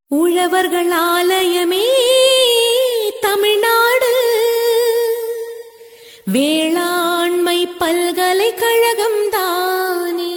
உழவர்கள் ஆலயமே தமிழ்நாடு வேளாண்மை பல்கலைக்கழகம் தானே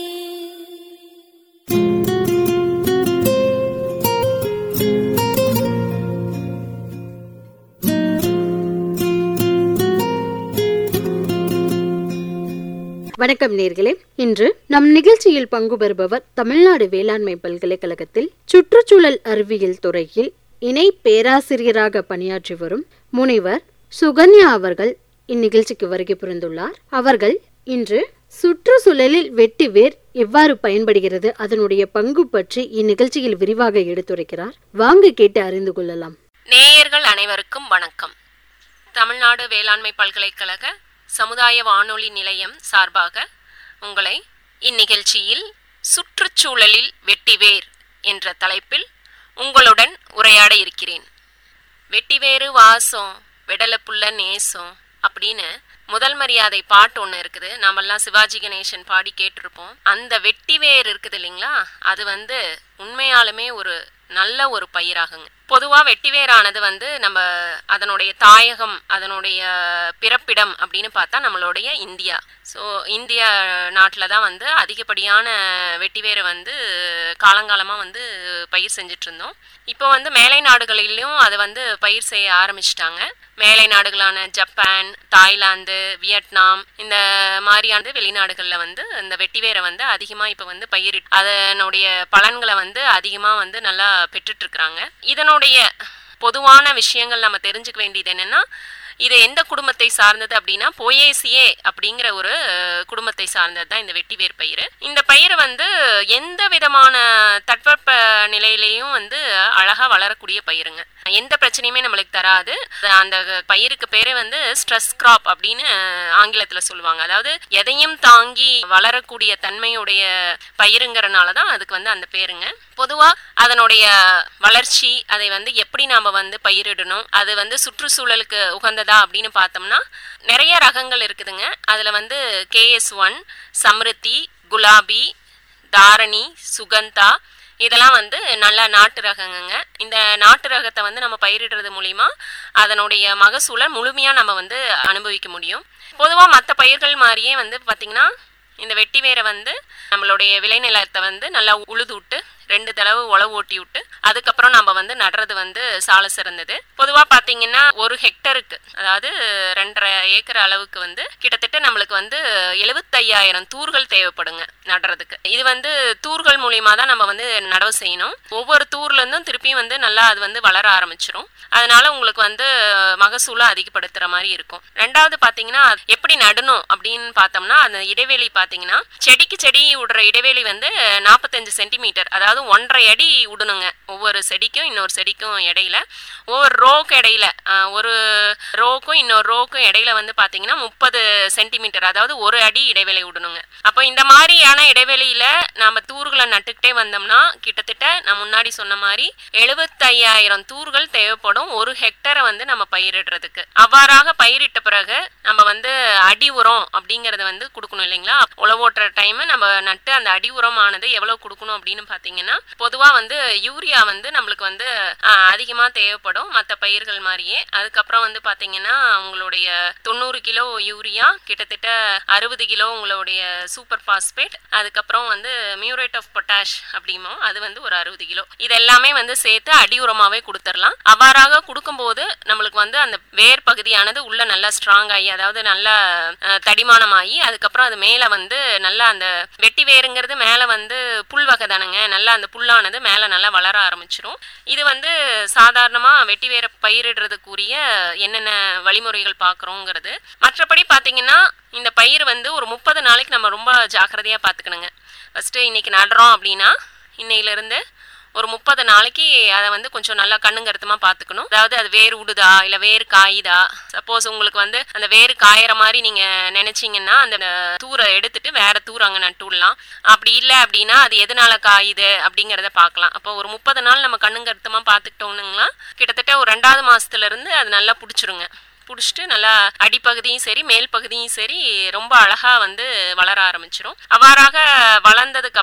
வணக்கம் நேர்களே இன்று நம் நிகழ்ச்சியில் பங்கு பெறுபவர் தமிழ்நாடு வேளாண்மை பல்கலைக்கழகத்தில் சுற்றுச்சூழல் அறிவியல் துறையில் இணை பேராசிரியராக பணியாற்றி வரும் முனைவர் சுகன்யா அவர்கள் இந்நிகழ்ச்சிக்கு வருகை புரிந்துள்ளார் அவர்கள் இன்று சுற்றுச்சூழலில் வெட்டி வேர் எவ்வாறு பயன்படுகிறது அதனுடைய பங்கு பற்றி இந்நிகழ்ச்சியில் விரிவாக எடுத்துரைக்கிறார் வாங்க கேட்டு அறிந்து கொள்ளலாம் நேயர்கள் அனைவருக்கும் வணக்கம் தமிழ்நாடு வேளாண்மை பல்கலைக்கழக சமுதாய வானொலி நிலையம் சார்பாக உங்களை இந்நிகழ்ச்சியில் சுற்றுச்சூழலில் வெட்டிவேர் என்ற தலைப்பில் உங்களுடன் உரையாட இருக்கிறேன் வெட்டிவேறு வாசம் வெடலப்புள்ள நேசம் அப்படின்னு முதல் மரியாதை பாட்டு ஒன்று இருக்குது நாமெல்லாம் சிவாஜி கணேசன் பாடி கேட்டிருப்போம் அந்த வெட்டிவேர் இருக்குது இல்லைங்களா அது வந்து உண்மையாலுமே ஒரு நல்ல ஒரு பயிராகுங்க பொதுவாக வெட்டிவேரானது வந்து நம்ம அதனுடைய தாயகம் அதனுடைய பிறப்பிடம் அப்படின்னு பார்த்தா நம்மளுடைய இந்தியா ஸோ இந்தியா நாட்டில் தான் வந்து அதிகப்படியான வெட்டிவேரை வந்து காலங்காலமாக வந்து பயிர் செஞ்சுட்டு இருந்தோம் இப்போ வந்து மேலை நாடுகளிலும் அதை வந்து பயிர் செய்ய ஆரம்பிச்சிட்டாங்க மேலை நாடுகளான ஜப்பான் தாய்லாந்து வியட்நாம் இந்த மாதிரியான வெளிநாடுகளில் வந்து இந்த வெட்டிவேரை வந்து அதிகமாக இப்போ வந்து பயிரிட் அதனுடைய பலன்களை வந்து அதிகமாக வந்து நல்லா பெற்றுட்டு இருக்கிறாங்க இதனுடைய பொதுவான விஷயங்கள் நம்ம தெரிஞ்சுக்க வேண்டியது என்னன்னா இது எந்த குடும்பத்தை சார்ந்தது அப்படின்னா போயேசியே அப்படிங்கிற ஒரு குடும்பத்தை சார்ந்தது தான் இந்த வெட்டிவேர் பயிர் இந்த பயிர் வந்து எந்த விதமான தட்பவெப்ப நிலையிலையும் வந்து அழகா வளரக்கூடிய பயிருங்க எந்த பிரச்சனையுமே நம்மளுக்கு தராது அந்த பயிருக்கு பேரே வந்து ஸ்ட்ரெஸ் கிராப் அப்படின்னு ஆங்கிலத்துல சொல்லுவாங்க அதாவது எதையும் தாங்கி வளரக்கூடிய தன்மையுடைய பயிருங்கிறனால தான் அதுக்கு வந்து அந்த பேருங்க பொதுவா அதனுடைய வளர்ச்சி அதை வந்து எப்படி நாம வந்து பயிரிடணும் அது வந்து சுற்றுச்சூழலுக்கு உகந்ததா அப்படின்னு பார்த்தோம்னா நிறைய ரகங்கள் இருக்குதுங்க அதுல வந்து கேஎஸ் ஒன் சம்ருத்தி குலாபி தாரணி சுகந்தா இதெல்லாம் வந்து நல்ல நாட்டு ரகங்க இந்த நாட்டு ரகத்தை வந்து நம்ம பயிரிடுறது மூலிமா அதனுடைய மகசூலை முழுமையாக நம்ம வந்து அனுபவிக்க முடியும் பொதுவாக மற்ற பயிர்கள் மாதிரியே வந்து பார்த்திங்கன்னா இந்த வெட்டி வேரை வந்து நம்மளுடைய விளைநிலத்தை வந்து நல்லா உழுது விட்டு ரெண்டு தடவை உழவு ஓட்டி விட்டு அதுக்கப்புறம் நம்ம வந்து நடுறது வந்து சால சிறந்தது பொதுவாக பார்த்தீங்கன்னா ஒரு ஹெக்டருக்கு அதாவது ரெண்டரை ஏக்கர் அளவுக்கு வந்து கிட்டத்தட்ட நம்மளுக்கு வந்து எழுபத்தையாயிரம் தூர்கள் தேவைப்படுங்க நடுறதுக்கு இது வந்து தூர்கள் மூலியமா தான் நம்ம வந்து நடவு செய்யணும் ஒவ்வொரு தூர்லேருந்தும் திருப்பியும் வந்து நல்லா அது வந்து வளர ஆரம்பிச்சிரும் அதனால உங்களுக்கு வந்து மகசூலை அதிகப்படுத்துற மாதிரி இருக்கும் ரெண்டாவது பார்த்தீங்கன்னா எப்படி நடணும் அப்படின்னு பார்த்தோம்னா அந்த இடைவெளி பார்த்தீங்கன்னா செடிக்கு செடி விடுற இடைவெளி வந்து நாற்பத்தஞ்சு சென்டிமீட்டர் அதாவது ஒன்றரை அடி விடணுங்க ஒவ்வொரு செடிக்கும் இன்னொரு செடிக்கும் இடையில ஒவ்வொரு ரோக்கு இடையில ஒரு ரோக்கும் இன்னொரு ரோக்கும் இடையில வந்து பார்த்தீங்கன்னா முப்பது சென்டிமீட்டர் அதாவது ஒரு அடி இடைவெளி விடணுங்க அப்போ இந்த மாதிரியான இடைவெளியில நாம தூர்களை நட்டுக்கிட்டே வந்தோம்னா கிட்டத்தட்ட நான் முன்னாடி சொன்ன மாதிரி எழுபத்தையாயிரம் தூர்கள் தேவைப்படும் ஒரு ஹெக்டரை வந்து நம்ம பயிரிடுறதுக்கு அவ்வாறாக பயிரிட்ட பிறகு நம்ம வந்து அடி உரம் அப்படிங்கறத வந்து கொடுக்கணும் இல்லைங்களா உழவோட்டுற டைம் நம்ம நட்டு அந்த அடி உரமானது எவ்வளவு கொடுக்கணும் அப்படின்னு பாத்தீங்கன்னா பொதுவா வந்து யூரியா வந்து நம்மளுக்கு வந்து அதிகமா தேவைப்படும் மற்ற பயிர்கள் மாதிரியே அதுக்கப்புறம் வந்து பாத்தீங்கன்னா உங்களுடைய தொண்ணூறு கிலோ யூரியா கிட்டத்தட்ட அறுபது கிலோ உங்களுடைய சூப்பர் பாஸ்பேட் அதுக்கப்புறம் வந்து மியூரேட் ஆஃப் பொட்டாஷ் அப்படிமோ அது வந்து ஒரு அறுபது கிலோ இது எல்லாமே வந்து சேர்த்து அடி உரமாவே கொடுத்துடலாம் அவ்வாறாக கொடுக்கும்போது நம்மளுக்கு வந்து அந்த வேர் பகுதியானது உள்ள நல்லா ஸ்ட்ராங் ஆகி அதாவது நல்லா தடிமானமாகி அதுக்கப்புறம் அது மேல வந்து நல்லா அந்த வெட்டி வேருங்கிறது மேல வந்து புல் வகை தானுங்க நல்லா அந்த புல்லானது மேல நல்லா வளர ஆரம்பிச்சிரும் இது வந்து சாதாரணமா வெட்டி வேற பயிரிடுறதுக்குரிய என்னென்ன வழிமுறைகள் பார்க்குறோங்கிறது மற்றபடி பார்த்தீங்கன்னா இந்த பயிர் வந்து ஒரு முப்பது நாளைக்கு நம்ம ரொம்ப ஜாக்கிரதையா பார்த்துக்கணுங்க ஃபர்ஸ்ட் இன்னைக்கு நடுறோம் அப்படின்னா இன்னையிலிருந்து ஒரு முப்பது நாளைக்கு அதை வந்து கொஞ்சம் நல்லா கண்ணுங்கருத்துமா பார்த்துக்கணும் அதாவது அது வேர் உடுதா இல்லை வேர் காயுதா சப்போஸ் உங்களுக்கு வந்து அந்த வேர் காயற மாதிரி நீங்க நினைச்சீங்கன்னா அந்த தூரை எடுத்துட்டு வேற தூர் அங்கே நட்டு விடலாம் அப்படி இல்லை அப்படின்னா அது எதனால காயுது அப்படிங்கிறத பார்க்கலாம் அப்போ ஒரு முப்பது நாள் நம்ம கண்ணுங்கருத்துமா பார்த்துக்கிட்டோம்னுங்களா கிட்டத்தட்ட ஒரு ரெண்டாவது மாசத்துல இருந்து அது நல்லா பிடிச்சிருங்க பிடிச்சிட்டு நல்லா அடிப்பகுதியும் சரி மேல் பகுதியும் சரி ரொம்ப அழகா வந்து வளர ஆரம்பிச்சிரும் அவ்வாறாக வளர்ந்ததுக்கு அப்புறம்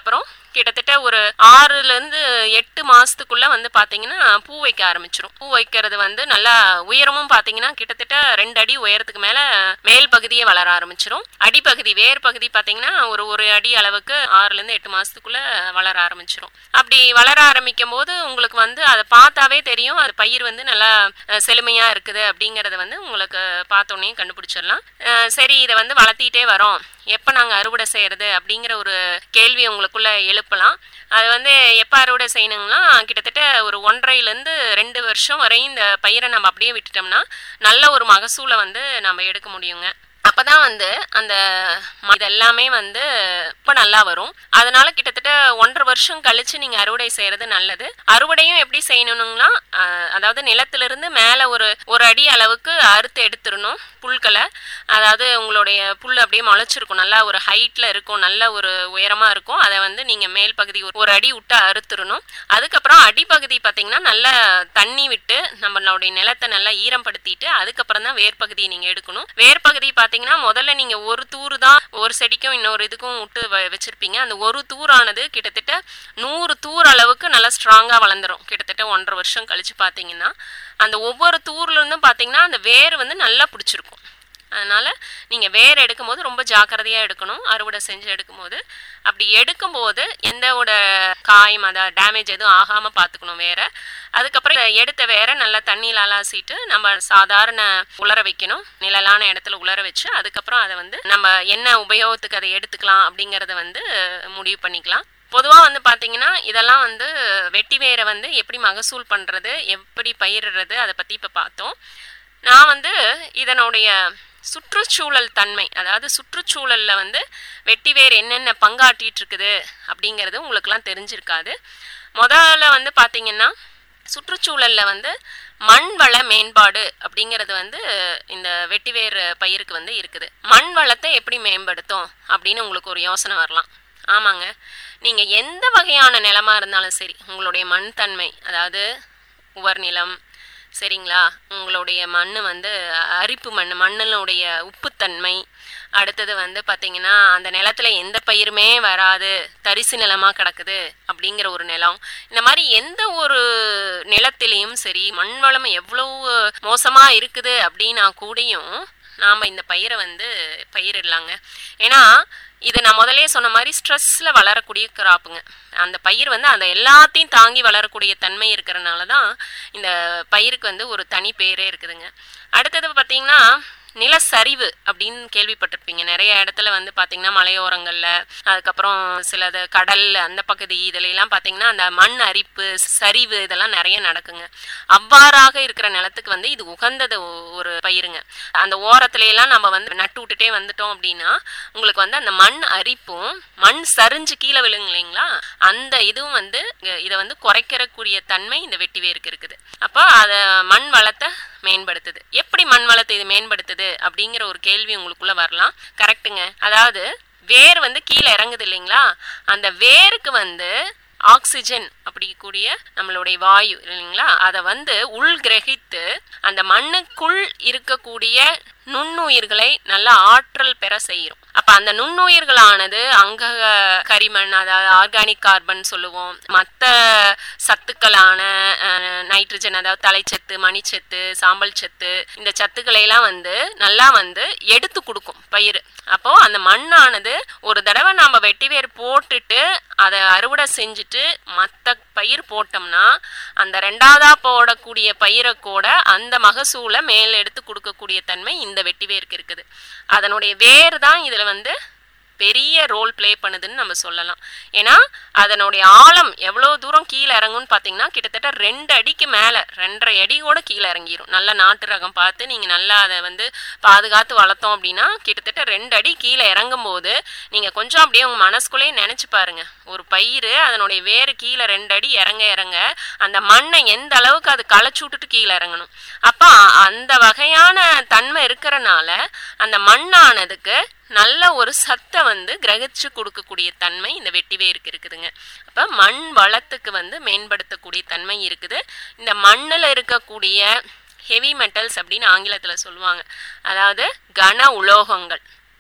கிட்டத்தட்ட ஒரு ஆறுல இருந்து எட்டு மாசத்துக்குள்ள வந்து பாத்தீங்கன்னா பூ வைக்க ஆரம்பிச்சிரும் பூ வைக்கிறது வந்து நல்லா உயரமும் பாத்தீங்கன்னா கிட்டத்தட்ட ரெண்டு அடி உயரத்துக்கு மேல மேல் பகுதியே வளர ஆரம்பிச்சிரும் அடிப்பகுதி வேர் பகுதி பாத்தீங்கன்னா ஒரு ஒரு அடி அளவுக்கு ஆறுல இருந்து எட்டு மாசத்துக்குள்ள வளர ஆரம்பிச்சிரும் அப்படி வளர ஆரம்பிக்கும் போது உங்களுக்கு வந்து அதை பார்த்தாவே தெரியும் அது பயிர் வந்து நல்லா அஹ், செழுமையா இருக்குது அப்படிங்கறத வந்து உங்களுக்கு பார்த்தோன்னே கண்டுபிடிச்சிடலாம் அஹ், சரி இதை வந்து வளர்த்திட்டே வரோம் எப்போ நாங்கள் அறுவடை செய்யறது அப்படிங்கிற ஒரு கேள்வி உங்களுக்குள்ள எழுப்பலாம் அது வந்து எப்போ அறுவடை செய்யணுங்கன்னா கிட்டத்தட்ட ஒரு ஒன்றரைலேருந்து ரெண்டு வருஷம் வரை இந்த பயிரை நம்ம அப்படியே விட்டுட்டோம்னா நல்ல ஒரு மகசூலை வந்து நம்ம எடுக்க முடியுங்க அப்பதான் வந்து அந்த ம- இது எல்லாமே வந்து ரொம்ப நல்லா வரும் அதனால கிட்டத்தட்ட ஒன்றரை வருஷம் கழிச்சு நீங்க அறுவடை செய்யறது நல்லது அறுவடையும் எப்படி செய்யணும்னா அஹ், அதாவது நிலத்திலிருந்து மேல ஒரு ஒரு அடி அளவுக்கு அறுத்து எடுத்துடணும் புல்களை அதாவது உங்களுடைய புல் அப்படியே முளைச்சிருக்கும் நல்லா ஒரு ஹைட்ல இருக்கும் நல்ல ஒரு உயரமா இருக்கும் அதை வந்து நீங்க மேல் பகுதி ஒரு- ஒரு அடி விட்டு அறுத்துடணும் அதுக்கப்புறம் அடிப்பகுதி பார்த்தீங்கன்னா நல்லா தண்ணி விட்டு நம்மளுடைய நிலத்தை நல்லா ஈரப்படுத்திட்டு அதுக்கப்புறம் தான் வேர் பகுதியை நீங்க எடுக்கணும் வேர் பகுதி பார்த்தீங்கன்னா முதல்ல நீங்க ஒரு தூர் தான் ஒரு செடிக்கும் இன்னொரு இதுக்கும் விட்டு வ- வச்சிருப்பீங்க அந்த ஒரு தூரானது கிட்டத்தட்ட நூறு தூர் அளவுக்கு நல்லா ஸ்ட்ராங்கா வளர்ந்துரும் கிட்டத்தட்ட ஒன்றரை வருஷம் கழிச்சு பார்த்தீங்கன்னா அந்த ஒவ்வொரு தூர்ல இருந்தும் பார்த்தீங்கன்னா அந்த வேர் வந்து நல்லா பிடிச்சிருக்கும் அதனால நீங்க வேர் எடுக்கும்போது ரொம்ப ஜாக்கிரதையா எடுக்கணும் அறுவடை செஞ்சு எடுக்கும்போது அப்படி எடுக்கும்போது எந்த ஒரு காயம் அதாவது டேமேஜ் எதுவும் ஆகாம பார்த்துக்கணும் வேற அதுக்கப்புறம் இதை எடுத்த வேற நல்லா தண்ணியில் அலாசிட்டு நம்ம சாதாரண உலர வைக்கணும் நிழலான இடத்துல உலர வச்சு அதுக்கப்புறம் அதை வந்து நம்ம என்ன உபயோகத்துக்கு அதை எடுத்துக்கலாம் அப்படிங்கறத வந்து முடிவு பண்ணிக்கலாம் பொதுவாக வந்து பார்த்தீங்கன்னா இதெல்லாம் வந்து வெட்டி வேரை வந்து எப்படி மகசூல் பண்ணுறது எப்படி பயிரிடுறது அதை பற்றி இப்போ பார்த்தோம் நான் வந்து இதனுடைய சுற்றுச்சூழல் தன்மை அதாவது சுற்றுச்சூழல்ல வந்து வெட்டிவேர் என்னென்ன பங்காற்றிட்டு இருக்குது அப்படிங்கிறது உங்களுக்குலாம் தெரிஞ்சிருக்காது முதல்ல வந்து பார்த்தீங்கன்னா சுற்றுச்சூழல்ல வந்து மண் வள மேம்பாடு அப்படிங்கிறது வந்து இந்த வெட்டிவேர் பயிருக்கு வந்து இருக்குது மண் வளத்தை எப்படி மேம்படுத்தும் அப்படின்னு உங்களுக்கு ஒரு யோசனை வரலாம் ஆமாங்க நீங்க எந்த வகையான நிலமா இருந்தாலும் சரி உங்களுடைய மண் தன்மை அதாவது உவர் நிலம் சரிங்களா உங்களுடைய மண் வந்து அரிப்பு மண் மண்ணினுடைய உப்புத்தன்மை அடுத்தது வந்து பார்த்தீங்கன்னா அந்த நிலத்துல எந்த பயிருமே வராது தரிசு நிலமாக கிடக்குது அப்படிங்கிற ஒரு நிலம் இந்த மாதிரி எந்த ஒரு நிலத்திலையும் சரி மண் வளம் எவ்வளவு மோசமாக இருக்குது அப்படின்னா கூடயும் நாம் இந்த பயிரை வந்து பயிரிடலாங்க ஏன்னா இது நான் முதல்லயே சொன்ன மாதிரி ஸ்ட்ரெஸ்ஸில் வளரக்கூடிய கிராப்புங்க அந்த பயிர் வந்து அந்த எல்லாத்தையும் தாங்கி வளரக்கூடிய தன்மை இருக்கிறனால தான் இந்த பயிருக்கு வந்து ஒரு தனி பேரே இருக்குதுங்க அடுத்தது பார்த்தீங்கன்னா நிலச்சரிவு அப்படின்னு கேள்விப்பட்டிருப்பீங்க நிறைய இடத்துல வந்து பார்த்தீங்கன்னா மலையோரங்களில் அதுக்கப்புறம் சிலது கடல் அந்த பகுதி இதுல எல்லாம் பார்த்தீங்கன்னா அந்த மண் அரிப்பு சரிவு இதெல்லாம் நிறைய நடக்குங்க அவ்வாறாக இருக்கிற நிலத்துக்கு வந்து இது உகந்தது ஒ- ஒரு பயிருங்க அந்த ஓரத்துல எல்லாம் நம்ம வந்து நட்டு விட்டுட்டே வந்துட்டோம் அப்படின்னா உங்களுக்கு வந்து அந்த மண் அரிப்பும் மண் சரிஞ்சு கீழே விழுங்க இல்லைங்களா அந்த இதுவும் வந்து இங்க- இதை வந்து குறைக்கிறக்கூடிய தன்மை இந்த வெட்டி வேருக்கு இருக்குது அப்போ அதை மண் வளத்தை மேம்படுத்துது எப்படி மண் வளத்தை இது மேம்படுத்துது அப்படிங்கிற ஒரு கேள்வி உங்களுக்குள்ள வரலாம் கரெக்ட்டுங்க அதாவது வேர் வந்து கீழே இறங்குது இல்லைங்களா அந்த வேருக்கு வந்து ஆக்சிஜன் அப்படி கூடிய நம்மளுடைய வாயு இல்லைங்களா அதை வந்து உள்கிரகித்து அந்த மண்ணுக்குள் இருக்கக்கூடிய நுண்ணுயிர்களை நல்ல ஆற்றல் பெற செய்யும் அப்ப அந்த நுண்ணுயிர்களானது அங்க கரிமண் அதாவது ஆர்கானிக் கார்பன் சொல்லுவோம் மற்ற சத்துக்களான அஹ், நைட்ரஜன் அதாவது தலைச்சத்து மணிச்சத்து சாம்பல் சத்து இந்த சத்துக்களை எல்லாம் வந்து நல்லா வந்து எடுத்து கொடுக்கும் பயிர் அப்போ அந்த மண்ணானது ஒரு தடவை நாம வெட்டிவேர் போட்டுட்டு அதை அறுவடை செஞ்சுட்டு மற்ற பயிர் போட்டோம்னா அந்த ரெண்டாவதா போடக்கூடிய பயிரை கூட அந்த மகசூலை மேல் எடுத்து கொடுக்கக்கூடிய தன்மை இந்த வெட்டிவேருக்கு இருக்குது அதனுடைய வேர் தான் இதுல வந்து பெரிய ரோல் ப்ளே பண்ணுதுன்னு நம்ம சொல்லலாம் ஏன்னா அதனுடைய ஆழம் எவ்வளோ தூரம் கீழே இறங்கும்னு பார்த்தீங்கன்னா கிட்டத்தட்ட ரெண்டு அடிக்கு மேலே ரெண்டரை அடி கூட கீழே இறங்கிரும் நல்ல நாட்டு ரகம் பார்த்து நீங்கள் நல்லா அதை வந்து பாதுகாத்து வளர்த்தோம் அப்படின்னா கிட்டத்தட்ட ரெண்டு அடி கீழே இறங்கும் போது நீங்கள் கொஞ்சம் அப்படியே உங்கள் மனசுக்குள்ளேயே நினச்சி பாருங்க ஒரு பயிர் அதனுடைய வேறு கீழே ரெண்டு அடி இறங்க இறங்க அந்த மண்ணை எந்த அளவுக்கு அது களைச்சு விட்டுட்டு கீழே இறங்கணும் அப்போ அந்த வகையான தன்மை இருக்கிறனால அந்த மண்ணானதுக்கு நல்ல ஒரு சத்தை வந்து கிரகிச்சு கொடுக்கக்கூடிய தன்மை இந்த வெட்டிவேருக்கு இருக்குதுங்க அப்ப மண் வளத்துக்கு வந்து மேம்படுத்தக்கூடிய தன்மை இருக்குது இந்த மண்ணில் இருக்கக்கூடிய ஹெவி மெட்டல்ஸ் அப்படின்னு ஆங்கிலத்துல சொல்லுவாங்க அதாவது கன உலோகங்கள்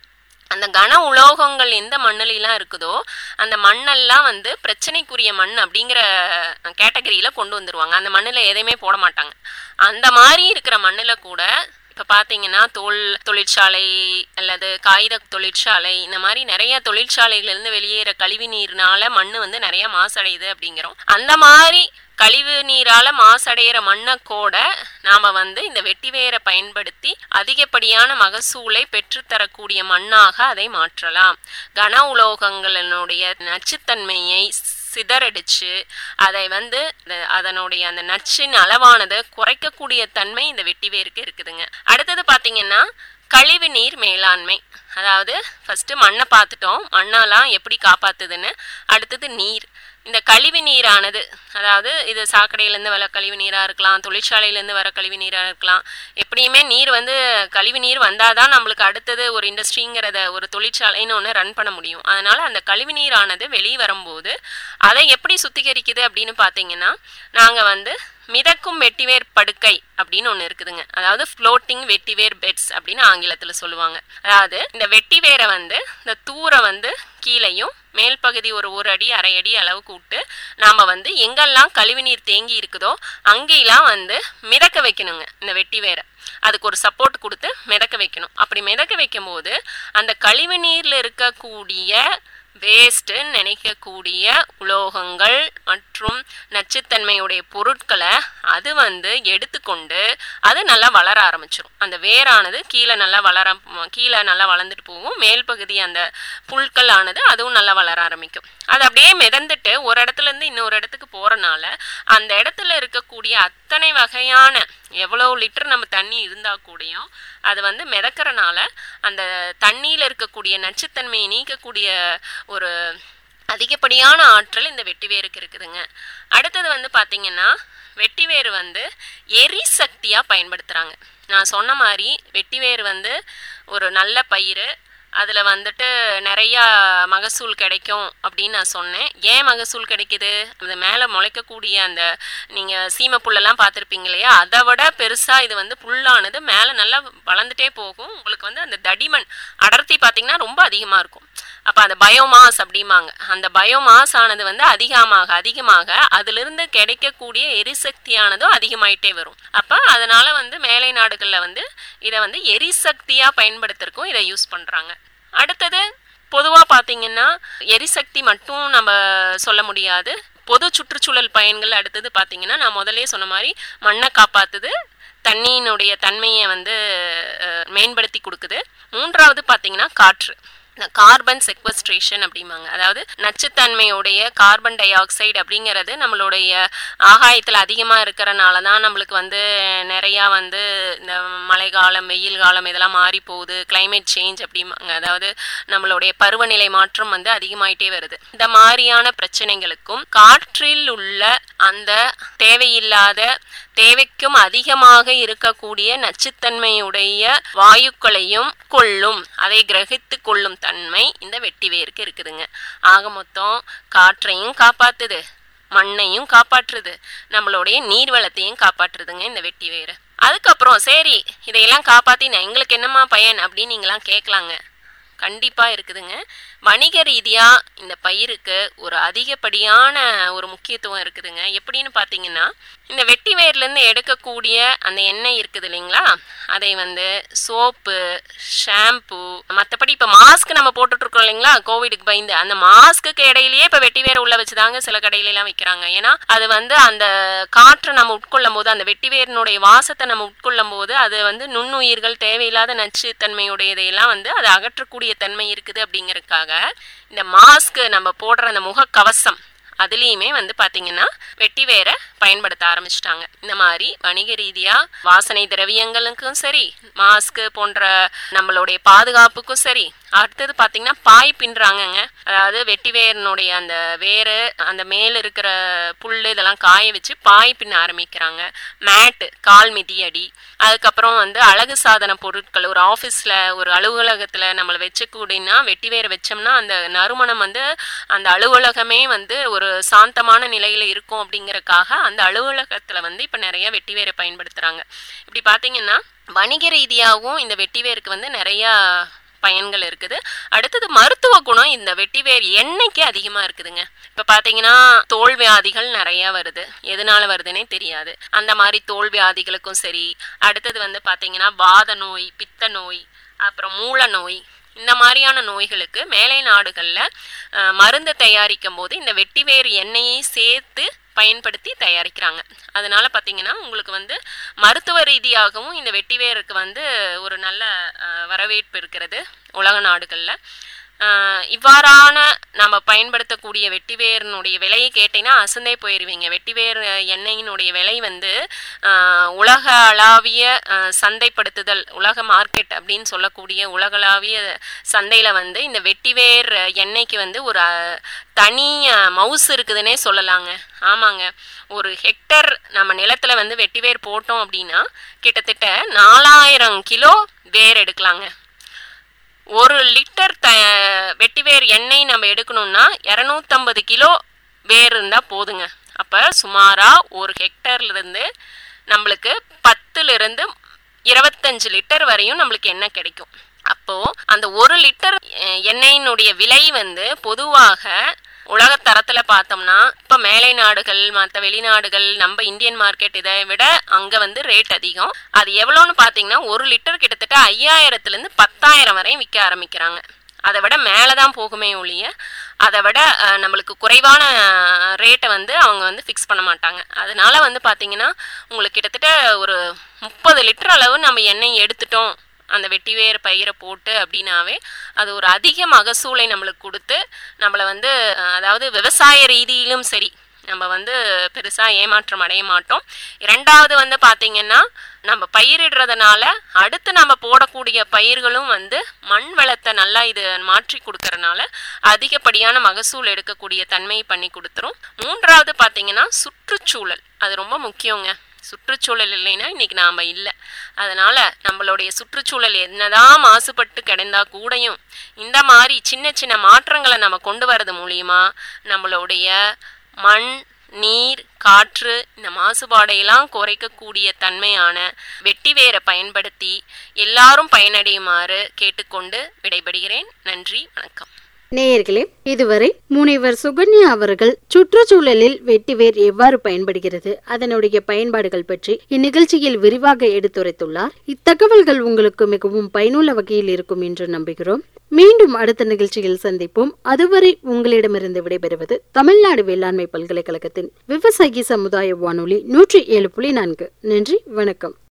அந்த கன உலோகங்கள் எந்த மண்ணுலாம் இருக்குதோ அந்த மண்ணெல்லாம் வந்து பிரச்சனைக்குரிய மண் அப்படிங்கிற கேட்டகரியில் கொண்டு வந்துருவாங்க அந்த மண்ணில் எதையுமே போட மாட்டாங்க அந்த மாதிரி இருக்கிற மண்ணில் கூட இப்போ பார்த்தீங்கன்னா தோல் தொழிற்சாலை அல்லது காகித தொழிற்சாலை இந்த மாதிரி நிறைய தொழிற்சாலைகள்லேருந்து வெளியேற கழிவு நீர்னால மண் வந்து நிறைய மாசடையுது அப்படிங்கிறோம் அந்த மாதிரி கழிவு நீரால மாசடைகிற மண்ணை கூட நாம வந்து இந்த வெட்டிவேரை பயன்படுத்தி அதிகப்படியான மகசூலை பெற்றுத்தரக்கூடிய மண்ணாக அதை மாற்றலாம் கன உலோகங்களினுடைய நச்சுத்தன்மையை சிதறடிச்சு அதை வந்து அத- அதனுடைய அந்த நச்சின் அளவானது குறைக்கக்கூடிய தன்மை இந்த வெட்டிவேருக்கு இருக்குதுங்க அடுத்தது பார்த்தீங்கன்னா கழிவு நீர் மேலாண்மை அதாவது ஃபர்ஸ்ட் மண்ணை பார்த்துட்டோம் மண்ணெல்லாம் எப்படி காப்பாத்துதுன்னு அடுத்தது நீர் இந்த கழிவு நீரானது அதாவது இது சாக்கடையிலேருந்து வர கழிவு நீராக இருக்கலாம் தொழிற்சாலையிலேருந்து வர கழிவு நீராக இருக்கலாம் எப்படியுமே நீர் வந்து கழிவு நீர் வந்தால் தான் நம்மளுக்கு அடுத்தது ஒரு இண்டஸ்ட்ரிங்கிறத ஒரு தொழிற்சாலைன்னு ஒன்று ரன் பண்ண முடியும் அதனால் அந்த கழிவு நீரானது வெளியே வரும்போது அதை எப்படி சுத்திகரிக்குது அப்படின்னு பார்த்தீங்கன்னா நாங்கள் வந்து மிதக்கும் வெட்டிவேர் படுக்கை அப்படின்னு ஒன்று இருக்குதுங்க அதாவது ஃப்ளோட்டிங் வெட்டிவேர் பெட்ஸ் அப்படின்னு ஆங்கிலத்தில் சொல்லுவாங்க அதாவது இந்த வெட்டிவேரை வந்து இந்த தூரை வந்து கீழையும் மேல் பகுதி ஒரு ஒரு அடி அரை அடி அளவுக்கு விட்டு நாம் வந்து எங்கெல்லாம் கழிவுநீர் தேங்கி இருக்குதோ அங்கெல்லாம் வந்து மிதக்க வைக்கணுங்க இந்த வெட்டிவேரை அதுக்கு ஒரு சப்போர்ட் கொடுத்து மிதக்க வைக்கணும் அப்படி மிதக்க வைக்கும்போது அந்த கழிவு நீரில் இருக்கக்கூடிய வேஸ்ட்டுன்னு நினைக்கக்கூடிய உலோகங்கள் மற்றும் நச்சுத்தன்மையுடைய பொருட்களை அது வந்து எடுத்துக்கொண்டு அது நல்லா வளர ஆரம்பிச்சிடும் அந்த வேரானது கீழே நல்லா வளர கீழே நல்லா வளர்ந்துட்டு போகும் மேல் பகுதி அந்த புல்கள் ஆனது அதுவும் நல்லா வளர ஆரம்பிக்கும் அது அப்படியே மிதந்துட்டு ஒரு இடத்துல இருந்து இன்னொரு இடத்துக்கு போறனால அந்த இடத்துல இருக்கக்கூடிய அத்தனை வகையான எவ்வளோ லிட்டர் நம்ம தண்ணி இருந்தா கூடயும் அது வந்து மிதக்கறனால அந்த தண்ணியில் இருக்கக்கூடிய நச்சுத்தன்மையை நீக்கக்கூடிய ஒரு அதிகப்படியான ஆற்றல் இந்த வெட்டிவேருக்கு இருக்குதுங்க அடுத்தது வந்து பார்த்தீங்கன்னா வெட்டிவேர் வந்து எரிசக்தியாக பயன்படுத்துகிறாங்க நான் சொன்ன மாதிரி வெட்டிவேர் வந்து ஒரு நல்ல பயிர் அதில் வந்துட்டு நிறையா மகசூல் கிடைக்கும் அப்படின்னு நான் சொன்னேன் ஏன் மகசூல் கிடைக்குது அது மேலே முளைக்கக்கூடிய அந்த நீங்கள் சீமை புல்லெல்லாம் பார்த்துருப்பீங்க இல்லையா அதை விட பெருசாக இது வந்து புல்லானது மேலே நல்லா வளர்ந்துட்டே போகும் உங்களுக்கு வந்து அந்த தடிமன் அடர்த்தி பார்த்தீங்கன்னா ரொம்ப அதிகமாக இருக்கும் அப்போ அந்த பயோமாஸ் அப்படிம்பாங்க அந்த பயோமாஸ் ஆனது வந்து அதிகமாக அதிகமாக அதிலிருந்து கிடைக்கக்கூடிய எரிசக்தியானதும் அதிகமாயிட்டே வரும் அப்போ அதனால வந்து மேலை நாடுகளில் வந்து இதை வந்து எரிசக்தியாக பயன்படுத்துறதுக்கும் இதை யூஸ் பண்ணுறாங்க அடுத்தது பொதுவாக பார்த்தீங்கன்னா எரிசக்தி மட்டும் நம்ம சொல்ல முடியாது பொது சுற்றுச்சூழல் பயன்கள் அடுத்தது பார்த்தீங்கன்னா நான் முதல்லயே சொன்ன மாதிரி மண்ணை காப்பாத்துது தண்ணியினுடைய தன்மையை வந்து அஹ், மேம்படுத்தி கொடுக்குது மூன்றாவது பார்த்தீங்கன்னா காற்று இந்த கார்பன் செக்வஸ்ட்ரேஷன் அப்படிம்பாங்க அதாவது நச்சுத்தன்மையுடைய கார்பன் டை ஆக்சைடு அப்படிங்கிறது நம்மளுடைய ஆகாயத்தில் அதிகமாக இருக்கிறனால தான் நம்மளுக்கு வந்து நிறையா வந்து இந்த மழைக்காலம் வெயில் காலம் இதெல்லாம் மாறி போகுது climate சேஞ்ச் அப்படிம்பாங்க அதாவது நம்மளுடைய பருவநிலை மாற்றம் வந்து அதிகமாயிட்டே வருது இந்த மாதிரியான பிரச்சனைகளுக்கும் காற்றில் உள்ள அந்த தேவையில்லாத தேவைக்கும் அதிகமாக இருக்கக்கூடிய நச்சுத்தன்மையுடைய வாயுக்களையும் கொள்ளும் அதை கிரகித்து கொள்ளும் தன்மை இந்த வெட்டிவேருக்கு இருக்குதுங்க ஆக மொத்தம் காற்றையும் காப்பாத்துது மண்ணையும் காப்பாற்றுது நம்மளுடைய நீர்வளத்தையும் காப்பாற்றுதுங்க இந்த வெட்டிவேரு அதுக்கப்புறம் சரி இதையெல்லாம் காப்பாத்தி நான் எங்களுக்கு என்னம்மா பயன் அப்படின்னு நீங்களாம் கேட்கலாங்க கண்டிப்பா இருக்குதுங்க வணிக ரீதியா இந்த பயிருக்கு ஒரு அதிகப்படியான ஒரு முக்கியத்துவம் இருக்குதுங்க எப்படின்னு பார்த்தீங்கன்னா இந்த வெட்டி வேர்லேருந்து எடுக்கக்கூடிய அந்த எண்ணெய் இருக்குது இல்லைங்களா அதை வந்து சோப்பு ஷாம்பு மற்றபடி இப்போ மாஸ்க் நம்ம போட்டுட்டு இருக்கோம் இல்லைங்களா கோவிடுக்கு பயந்து அந்த மாஸ்க்குக்கு இடையிலேயே இப்போ வெட்டி வேர் உள்ள வச்சுதாங்க சில கடையில எல்லாம் விற்கிறாங்க ஏன்னா அது வந்து அந்த காற்றை நம்ம உட்கொள்ளும் போது அந்த வெட்டி வேரினுடைய வாசத்தை நம்ம உட்கொள்ளும் போது அது வந்து நுண்ணுயிர்கள் தேவையில்லாத நச்சுத்தன்மையுடையதையெல்லாம் வந்து அதை அகற்றக்கூடிய தன்மை இருக்குது அப்படிங்கறதுக்காக இந்த மாஸ்க் நம்ம போடுற அந்த முகக்கவசம் அதுலேயுமே வந்து பார்த்தீங்கன்னா வெட்டி வேற பயன்படுத்த ஆரம்பிச்சிட்டாங்க இந்த மாதிரி வணிக ரீதியாக வாசனை திரவியங்களுக்கும் சரி மாஸ்க் போன்ற நம்மளுடைய பாதுகாப்புக்கும் சரி அடுத்தது பார்த்தீங்கன்னா பாய் பின்னுறாங்கங்க அதாவது வெட்டி வேரினுடைய அந்த வேறு அந்த மேல இருக்கிற புல் இதெல்லாம் காய வச்சு பாய் பின்ன ஆரம்பிக்கிறாங்க மேட்டு கால் மிதியடி அதுக்கப்புறம் வந்து அழகு சாதன பொருட்கள் ஒரு ஆஃபீஸில் ஒரு அலுவலகத்தில் நம்மளை வச்சக்கூடியனா வெட்டி வேர் வச்சோம்னா அந்த நறுமணம் வந்து அந்த அலுவலகமே வந்து ஒரு சாந்தமான நிலையில் இருக்கும் அப்படிங்கறக்காக அந்த அலுவலகத்தில் வந்து இப்போ நிறைய வெட்டி வேரை பயன்படுத்துகிறாங்க இப்படி பார்த்தீங்கன்னா வணிக ரீதியாகவும் இந்த வெட்டி வேருக்கு வந்து நிறையா பயன்கள் இருக்குது அடுத்தது மருத்துவ குணம் இந்த வெட்டிவேர் எண்ணெய்க்கு அதிகமா இருக்குதுங்க இப்ப பாத்தீங்கன்னா தோல் வியாதிகள் நிறைய வருது எதனால வருதுன்னே தெரியாது அந்த மாதிரி தோல் வியாதிகளுக்கும் சரி அடுத்தது வந்து பாத்தீங்கன்னா வாத நோய் பித்த நோய் அப்புறம் மூல நோய் இந்த மாதிரியான நோய்களுக்கு மேலை நாடுகளில் மருந்து தயாரிக்கும் போது இந்த வெட்டிவேர் எண்ணெயை சேர்த்து பயன்படுத்தி தயாரிக்கிறாங்க அதனால பார்த்தீங்கன்னா உங்களுக்கு வந்து மருத்துவ ரீதியாகவும் இந்த வெட்டிவேருக்கு வந்து ஒரு நல்ல அஹ், வரவேற்பு இருக்கிறது உலக நாடுகளில் ஆஹ் இவ்வாறான நம்ம பயன்படுத்தக்கூடிய வெட்டிவேரினுடைய விலையை கேட்டீங்கன்னா அசந்தே போயிடுவீங்க வெட்டிவேர் அஹ், எண்ணெயினுடைய விலை வந்து ஆஹ், உலக அளாவிய ஆஹ், சந்தைப்படுத்துதல் உலக மார்க்கெட் அப்படின்னு சொல்லக்கூடிய உலகளாவிய சந்தையில் வந்து இந்த வெட்டிவேர் அஹ், எண்ணெய்க்கு வந்து ஒரு அஹ், தனி அஹ், மவுஸ் இருக்குதுன்னே சொல்லலாங்க ஆமாங்க ஒரு ஹெக்டர் நம்ம நிலத்துல வந்து வெட்டிவேர் போட்டோம் அப்படின்னா கிட்டத்தட்ட நாலாயிரம் கிலோ வேர் எடுக்கலாங்க ஒரு லிட்டர் த வெட்டிவேர் எண்ணெய் நம்ம எடுக்கணும்னா இரநூத்தம்பது கிலோ வேர் இருந்தால் போதுங்க அப்போ சுமாராக ஒரு ஹெக்டர்லேருந்து நம்மளுக்கு பத்துலேருந்து இருபத்தஞ்சு லிட்டர் வரையும் நம்மளுக்கு எண்ணெய் கிடைக்கும் அப்போது அந்த ஒரு லிட்டர் அஹ், எண்ணெயினுடைய விலை வந்து பொதுவாக உலக தரத்தில் பார்த்தோம்னா இப்போ மேலை நாடுகள் மற்ற வெளிநாடுகள் நம்ம இந்தியன் மார்க்கெட் இதை விட அங்கே வந்து ரேட் அதிகம் அது எவ்வளோன்னு பார்த்தீங்கன்னா ஒரு லிட்டர் கிட்டத்தட்ட ஐயாயிரத்துலேருந்து பத்தாயிரம் வரையும் விற்க ஆரம்பிக்கிறாங்க அதை விட மேலே தான் போகுமே ஒழிய அதை விட அஹ், நம்மளுக்கு குறைவான ரேட்டை வந்து அவங்க வந்து ஃபிக்ஸ் பண்ண மாட்டாங்க அதனால வந்து பார்த்தீங்கன்னா உங்களுக்கு கிட்டத்தட்ட ஒரு முப்பது லிட்டர் அளவு நம்ம எண்ணெய் எடுத்துட்டோம் அந்த வெட்டிவேர் பயிரை போட்டு அப்படின்னாவே அது ஒரு அதிக மகசூலை நம்மளுக்கு கொடுத்து நம்மளை வந்து அஹ், அதாவது விவசாய ரீதியிலும் சரி நம்ம வந்து பெருசாக ஏமாற்றம் அடைய மாட்டோம் இரண்டாவது வந்து பார்த்திங்கன்னா நம்ம பயிரிடுறதுனால அடுத்து நம்ம போடக்கூடிய பயிர்களும் வந்து மண் வளத்தை நல்லா இது மாற்றி கொடுக்கறனால அதிகப்படியான மகசூல் எடுக்கக்கூடிய தன்மையை பண்ணி கொடுத்துரும் மூன்றாவது பார்த்திங்கன்னா சுற்றுச்சூழல் அது ரொம்ப முக்கியங்க சுற்றுச்சூழல் இல்லைன்னா இன்னைக்கு நாம இல்லை அதனால நம்மளுடைய சுற்றுச்சூழல் என்னதான் மாசுபட்டு கிடந்தா கூடயும் இந்த மாதிரி சின்ன சின்ன மாற்றங்களை நம்ம கொண்டு வரது மூலியமா நம்மளுடைய மண் நீர் காற்று இந்த மாசுபாடையெல்லாம் குறைக்கக்கூடிய தன்மையான வெட்டிவேரை பயன்படுத்தி எல்லாரும் பயனடையுமாறு கேட்டுக்கொண்டு விடைபெறுகிறேன் நன்றி வணக்கம் நேயர்களே இதுவரை முனைவர் சுகன்யா அவர்கள் சுற்றுச்சூழலில் வெட்டிவேர் எவ்வாறு பயன்படுகிறது அதனுடைய பயன்பாடுகள் பற்றி இந்நிகழ்ச்சியில் விரிவாக எடுத்துரைத்துள்ளார் இத்தகவல்கள் உங்களுக்கு மிகவும் பயனுள்ள வகையில் இருக்கும் என்று நம்புகிறோம் மீண்டும் அடுத்த நிகழ்ச்சியில் சந்திப்போம் அதுவரை உங்களிடமிருந்து விடைபெறுவது தமிழ்நாடு வேளாண்மை பல்கலைக்கழகத்தின் விவசாயி சமுதாய வானொலி நூற்றி ஏழு புள்ளி நான்கு நன்றி வணக்கம்